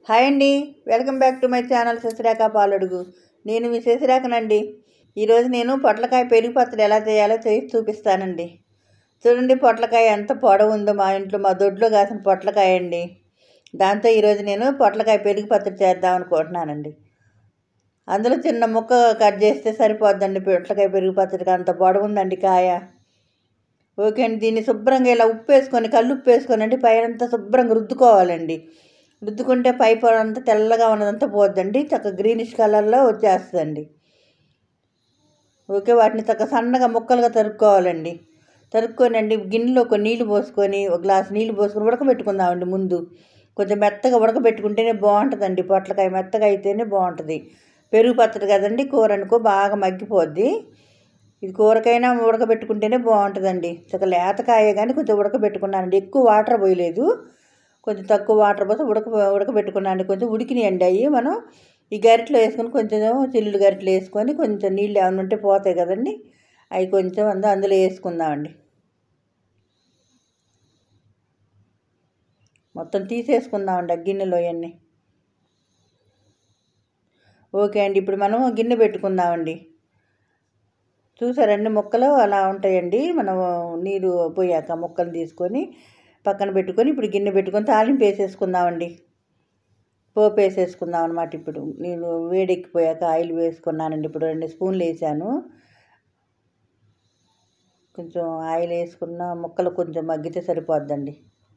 hi అండి welcome back to my channel Sasirekha Paladugu నేను మీ శశిరేఖనండి ఈరోజు నేను పొట్లకాయ పెరుగు పచ్చడి ఎలా చేయాలో చేసి చూపిస్తానండి చూడండి పొట్లకాయ ఎంత పొడవు ఉందో మా ఇంట్లో మా దొడ్లో కాసిన పొట్లకాయ అండి దాంతో ఈరోజు నేను పొట్లకాయ పెరుగు పచ్చడి చేద్దాం అనుకుంటున్నానండి అందులో చిన్న ముక్క కట్ చేస్తే సరిపోద్దండి పొట్లకాయ పెరుగు పచ్చడికి అంత పొడవు ఉందండి కాయ ఓకే అండి దీన్ని శుభ్రంగా ఇలా ఉప్పు వేసుకొని కళ్ళు ఉప్పు వేసుకొని అంటే పైనంతా శుభ్రంగా రుద్దుకోవాలండి రుద్దుకుంటే పై పొర అంతా తెల్లగా ఉన్నదంతా పోద్దండి చక్కగా గ్రీనిష్ కలర్లో వచ్చేస్తుందండి ఓకే వాటిని చక్కగా సన్నగా ముక్కలుగా తరుక్కోవాలండి తరుక్కొని అండి గిన్నెలో ఒక నీళ్లు పోసుకొని ఒక గ్లాస్ నీళ్లు పోసుకొని ఉడకబెట్టుకుందామండి ముందు కొంచెం మెత్తగా ఉడకబెట్టుకుంటేనే బాగుంటుందండి పొట్లకాయ మెత్తగా అయితేనే బాగుంటుంది పెరుగు పచ్చడి కదండి కూర అనుకో బాగా మగ్గిపోద్ది ఇది కూరకైనా ఉడకబెట్టుకుంటేనే బాగుంటుందండి చక్కగా లేతకాయ కానీ కొంచెం ఉడకబెట్టుకున్నానండి ఎక్కువ వాటర్ పోయలేదు కొంచెం తక్కువ వాటర్ పోసి ఉడక ఉడకబెట్టుకున్నాను కొంచెం ఉడికినాయండి అవి మనం ఈ గరిటలో వేసుకొని కొంచెం చిల్లులు గరిటలు వేసుకొని కొంచెం నీళ్ళు ఏమైనా ఉంటే పోతాయి కదండి అవి కొంచెం అందు అందులో వేసుకుందామండి మొత్తం తీసేసుకుందామండి ఆ గిన్నెలో అవన్నీ ఓకే అండి ఇప్పుడు మనం గిన్నె పెట్టుకుందామండి చూసారండి ముక్కలు అలా ఉంటాయండి మనం నీరు పోయాక ముక్కలు తీసుకొని పక్కన పెట్టుకొని ఇప్పుడు గిన్నె పెట్టుకొని తాలింపు వేసేసుకుందామండి పోపు వేసేసుకుందాం అనమాట ఇప్పుడు నేను వేడెక్కిపోయాక ఆయిల్ వేసుకున్నానండి ఇప్పుడు రెండు స్పూన్లు వేసాను కొంచెం ఆయిల్ వేసుకున్న ముక్కలు కొంచెం మగ్గితే సరిపోద్దండి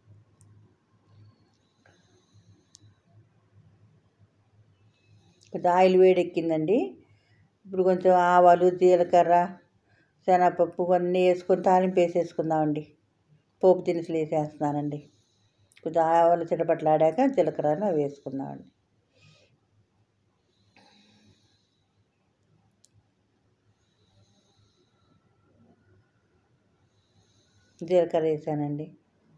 కొంచెం ఆయిల్ వేడెక్కిందండి ఇప్పుడు కొంచెం ఆవాలు జీలకర్ర శనగపప్పు అన్నీ వేసుకొని తాలింపు వేసేసుకుందామండి పోపు దినుసులు వేసేస్తున్నానండి కొంచెం ఆవాలు చిటపట్లాడాక జీలకర్రను అవి వేసుకుందామండి జీలకర్ర వేసానండి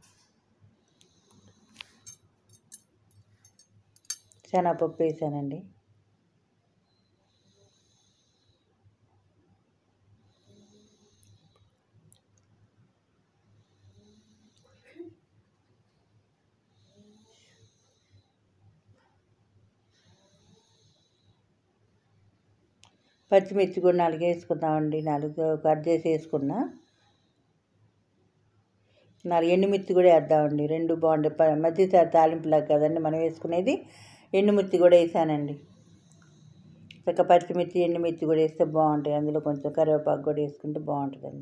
శనగపప్పు వేసానండి పచ్చిమిర్చి కూడా నాలుగు వేసుకుందామండి నాలుగు కట్ చేసి వేసుకున్నా నాలుగు ఎండుమిర్చి కూడా వేద్దామండి రెండు బాగుంటాయి మధ్య తాలింపులాగా కదండి మనం వేసుకునేది ఎండుమిర్చి కూడా వేసానండి చక్క పచ్చిమిర్చి ఎండుమిర్చి కూడా వేస్తే బాగుంటాయి అందులో కొంచెం కరివేపాకు కూడా వేసుకుంటే బాగుంటుందండి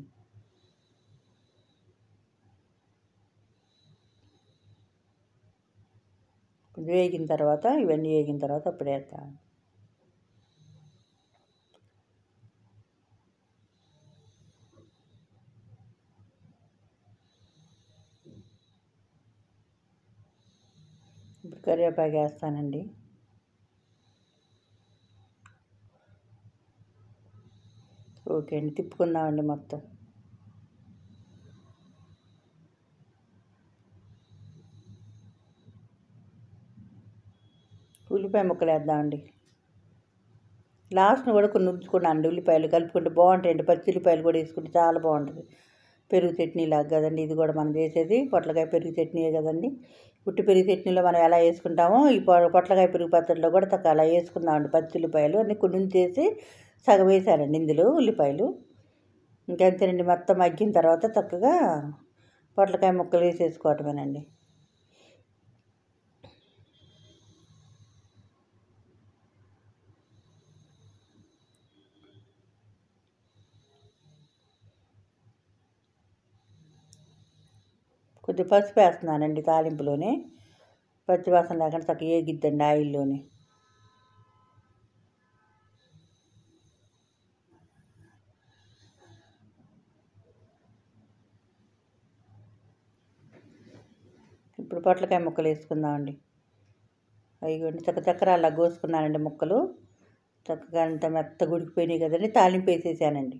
కొంచెం వేగిన తర్వాత ఇవన్నీ వేగిన తర్వాత అప్పుడు వేద్దాం ఇప్పుడు కరివేపాకు వేస్తానండి ఓకే అండి తిప్పుకుందామండి మొత్తం ఉల్లిపాయ ముక్కలు వేద్దామండి లాస్ట్ను కూడా కొన్ని ఉంచుకున్నాను ఉల్లిపాయలు కలుపుకుంటే బాగుంటాయండి పచ్చి ఉల్లిపాయలు కూడా వేసుకుంటే చాలా బాగుంటుంది పెరుగు చట్నీ లాగా కదండి ఇది కూడా మనం చేసేది పొట్లకాయ పెరుగు చట్నీయే కదండి పుట్టి పెరుగు చట్నీలో మనం ఎలా వేసుకుంటామో ఈ పొట్లకాయ పెరుగు పచ్చడిలో కూడా తక్కువ అలా వేసుకుందామండి పచ్చి ఉల్లిపాయలు అన్నీ కొన్ని ఉంచేసి సగం వేసానండి ఇందులో ఉల్లిపాయలు ఇంకంతేనండి మొత్తం మగ్గిన తర్వాత చక్కగా పొట్లకాయ ముక్కలు వేసేసుకోవటమేనండి కొద్దిగా పసుపు వేస్తున్నానండి తాలింపులోనే పచ్చివాసన లేకుండా చక్కగా ఏగిద్దండి ఆయిల్లోనే ఇప్పుడు పొట్లకాయ ముక్కలు వేసుకుందామండి అవి చక్క చక్కర అలా కోసుకున్నానండి ముక్కలు చక్కగా అంత మెత్త గుడికిపోయినాయి కదండి తాలింపు వేసేసానండి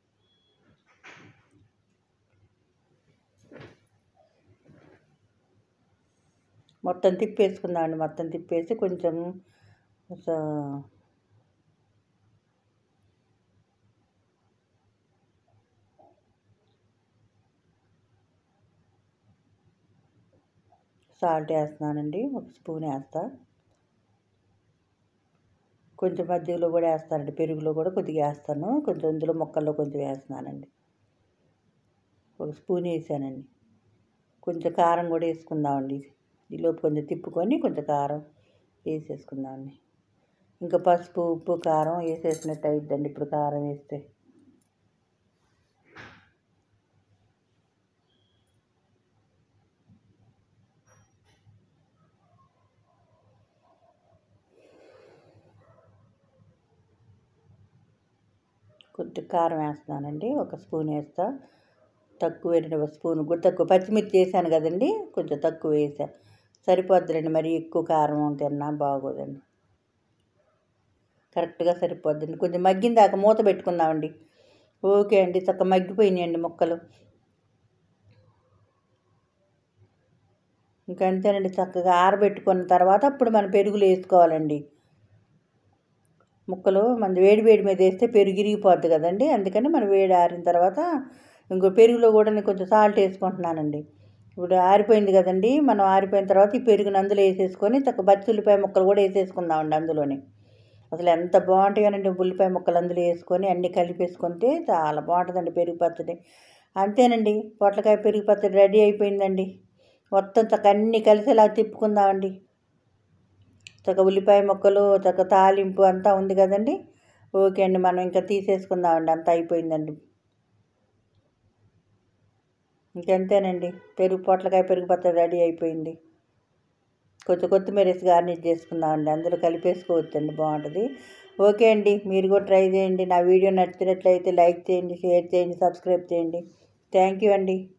మొత్తం తిప్పేసుకుందామండి మొత్తం తిప్పేసి కొంచెం సాల్ట్ వేస్తున్నానండి ఒక స్పూన్ వేస్తా కొంచెం మజ్జిగలో కూడా వేస్తానండి పెరుగులో కూడా కొద్దిగా వేస్తాను కొంచెం ఇందులో ముక్కల్లో కొంచెం వేస్తున్నానండి ఒక స్పూన్ వేసానండి కొంచెం కారం కూడా వేసుకుందామండి ఈలోపు కొంచెం తిప్పుకొని కొంచెం కారం వేసేసుకుందామండి ఇంకా పసుపు ఉప్పు కారం వేసేసినట్టు అయిద్దండి ఇప్పుడు కారం వేస్తే కొంచెం కారం వేస్తున్నానండి ఒక స్పూన్ వేస్తా తక్కువ వేయండి ఒక స్పూన్ కూడా తక్కువ పచ్చిమిర్చి వేసాను కదండి కొంచెం తక్కువ వేసా సరిపోద్దులండి మరి ఎక్కువ కారం తిన్నా బాగోదండి కరెక్ట్గా సరిపోద్దండి కొంచెం మగ్గిన దాకా మూత పెట్టుకుందామండి ఓకే అండి చక్క మగ్గిపోయినాయండి ముక్కలు ఇంకా అంతేనండి చక్కగా ఆరబెట్టుకున్న తర్వాత అప్పుడు మనం పెరుగులు వేసుకోవాలండి ముక్కలు మన వేడి వేడి మీద వేస్తే పెరుగు ఇరిగిపోద్ది కదండి అందుకని మనం వేడి ఆరిన తర్వాత ఇంకో పెరుగులో కూడా నేను కొంచెం సాల్ట్ వేసుకుంటున్నానండి ఇప్పుడు ఆరిపోయింది కదండి మనం ఆరిపోయిన తర్వాత ఈ పెరుగుని అందులో వేసేసుకొని చక్క బచ్చి ఉల్లిపాయ ముక్కలు కూడా వేసేసుకుందామండి అందులోనే అసలు ఎంత బాగుంటాయోనండి ఉల్లిపాయ ముక్కలు అందులో వేసుకొని అన్నీ కలిపేసుకుంటే చాలా బాగుంటుందండి పెరుగు పచ్చడి అంతేనండి పొట్లకాయ పెరుగు పచ్చడి రెడీ అయిపోయిందండి మొత్తం చక్క అన్నీ కలిసేలా తిప్పుకుందామండి చక్క ఉల్లిపాయ ముక్కలు చక్క తాలింపు అంతా ఉంది కదండి ఓకే అండి మనం ఇంకా తీసేసుకుందామండి అంతా అయిపోయిందండి ఇంకంతేనండి పెరుగు పొట్లకాయ పెరుగు పచ్చడి రెడీ అయిపోయింది కొంచెం కొత్తిమీర వేసి గార్నిష్ చేసుకుందామండి అందులో కలిపేసుకోవచ్చండి బాగుంటుంది ఓకే అండి మీరు కూడా ట్రై చేయండి నా వీడియో నచ్చినట్లయితే లైక్ చేయండి షేర్ చేయండి సబ్స్క్రైబ్ చేయండి థ్యాంక్ యూ అండి